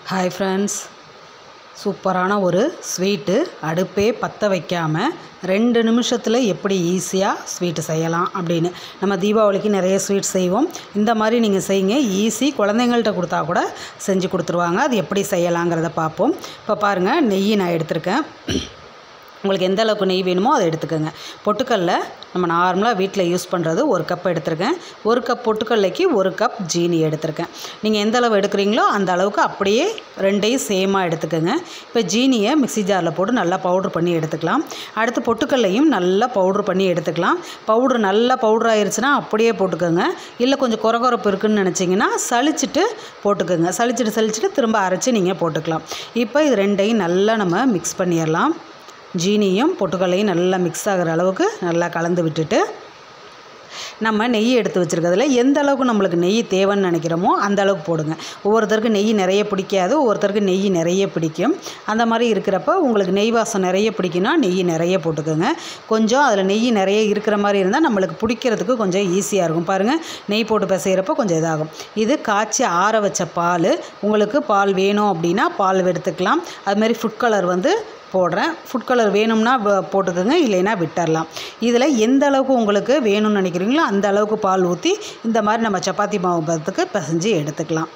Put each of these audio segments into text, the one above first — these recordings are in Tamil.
ஹாய் ஃப்ரெண்ட்ஸ் சூப்பரான ஒரு ஸ்வீட்டு அடுப்பே பற்ற வைக்காமல் ரெண்டு நிமிஷத்தில் எப்படி ஈஸியாக ஸ்வீட்டு செய்யலாம் அப்படின்னு நம்ம தீபாவளிக்கு நிறைய ஸ்வீட் செய்வோம் இந்த மாதிரி நீங்கள் செய்யுங்க ஈஸி குழந்தைங்கள்ட்ட கொடுத்தா கூட செஞ்சு கொடுத்துருவாங்க அது எப்படி செய்யலாங்கிறத பார்ப்போம் இப்போ பாருங்கள் நெய் நான் எடுத்திருக்கேன் உங்களுக்கு எந்த அளவுக்கு நெய் வேணுமோ அதை எடுத்துக்கோங்க பொட்டுக்கல்ல நம்ம நார்மலாக வீட்டில் யூஸ் பண்ணுறது ஒரு கப் எடுத்திருக்கேன் ஒரு கப் பொட்டுக்கல்லைக்கு ஒரு கப் ஜீனி எடுத்திருக்கேன் நீங்கள் எந்த அளவு எடுக்கிறீங்களோ அந்த அளவுக்கு அப்படியே ரெண்டையும் சேமாக எடுத்துக்கோங்க இப்போ ஜீனியை மிக்ஸி ஜாரில் போட்டு நல்லா பவுட்ரு பண்ணி எடுத்துக்கலாம் அடுத்து பொட்டுக்கல்லையும் நல்லா பவுட்ரு பண்ணி எடுத்துக்கலாம் பவுட்ரு நல்லா பவுட்ரு ஆயிருச்சுன்னா அப்படியே போட்டுக்கோங்க இல்லை கொஞ்சம் குறகுறப்பு இருக்குன்னு நினச்சிங்கன்னா சளிச்சிட்டு போட்டுக்கோங்க சளிச்சிட்டு சளிச்சிட்டு திரும்ப அரைச்சி நீங்கள் போட்டுக்கலாம் இப்போ இது ரெண்டையும் நல்லா நம்ம மிக்ஸ் பண்ணிடலாம் ஜீனியும் பொட்டுக்கல்லையும் நல்லா மிக்ஸ் ஆகிற அளவுக்கு நல்லா கலந்து விட்டுட்டு நம்ம நெய் எடுத்து வச்சுருக்கிறதுல எந்த அளவுக்கு நம்மளுக்கு நெய் தேவைன்னு நினைக்கிறோமோ அந்த அளவுக்கு போடுங்க ஒவ்வொருத்தருக்கு நெய் நிறைய பிடிக்காது ஒவ்வொருத்தருக்கு நெய் நிறைய பிடிக்கும் அந்த மாதிரி இருக்கிறப்ப உங்களுக்கு நெய் வாசம் நிறைய பிடிக்குன்னா நெய் நிறைய போட்டுக்கோங்க கொஞ்சம் அதில் நெய் நிறைய இருக்கிற மாதிரி இருந்தால் நம்மளுக்கு பிடிக்கிறதுக்கு கொஞ்சம் ஈஸியாக இருக்கும் பாருங்கள் நெய் போட்டு பிசைகிறப்ப கொஞ்சம் இதாகும் இது காய்ச்சி ஆற வச்ச பால் உங்களுக்கு பால் வேணும் அப்படின்னா பால் எடுத்துக்கலாம் அதுமாரி ஃபுட் கலர் வந்து போடுறேன் ஃபுட் கலர் வேணும்னா வ- போட்டுக்கோங்க இல்லைன்னா விட்டுறலாம் இதில் எந்த அளவுக்கு உங்களுக்கு வேணும்னு நினைக்கிறீங்களோ அந்த அளவுக்கு பால் ஊற்றி இந்த மாதிரி நம்ம சப்பாத்தி மாவு பதத்துக்கு பிசைஞ்சு எடுத்துக்கலாம்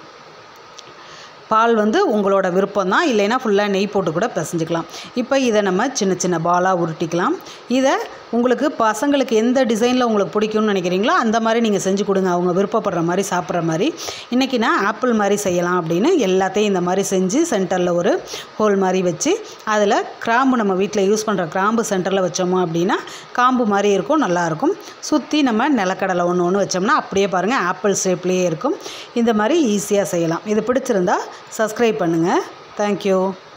பால் வந்து உங்களோட விருப்பம் தான் இல்லைன்னா ஃபுல்லாக நெய் போட்டு கூட பிசைஞ்சுக்கலாம் இப்போ இதை நம்ம சின்ன சின்ன பாலாக உருட்டிக்கலாம் இதை உங்களுக்கு பசங்களுக்கு எந்த டிசைனில் உங்களுக்கு பிடிக்கும்னு நினைக்கிறீங்களோ அந்த மாதிரி நீங்கள் செஞ்சு கொடுங்க அவங்க விருப்பப்படுற மாதிரி சாப்பிட்ற மாதிரி இன்றைக்கி நான் ஆப்பிள் மாதிரி செய்யலாம் அப்படின்னு எல்லாத்தையும் இந்த மாதிரி செஞ்சு சென்டரில் ஒரு ஹோல் மாதிரி வச்சு அதில் கிராம்பு நம்ம வீட்டில் யூஸ் பண்ணுற கிராம்பு சென்டரில் வச்சோமோ அப்படின்னா காம்பு மாதிரி இருக்கும் நல்லாயிருக்கும் சுற்றி நம்ம நிலக்கடலை ஒன்று ஒன்று வச்சோம்னா அப்படியே பாருங்கள் ஆப்பிள் ஷேப்லேயே இருக்கும் இந்த மாதிரி ஈஸியாக செய்யலாம் இது பிடிச்சிருந்தா சப்ஸ்கிரைப் பண்ணுங்கள் தேங்க்யூ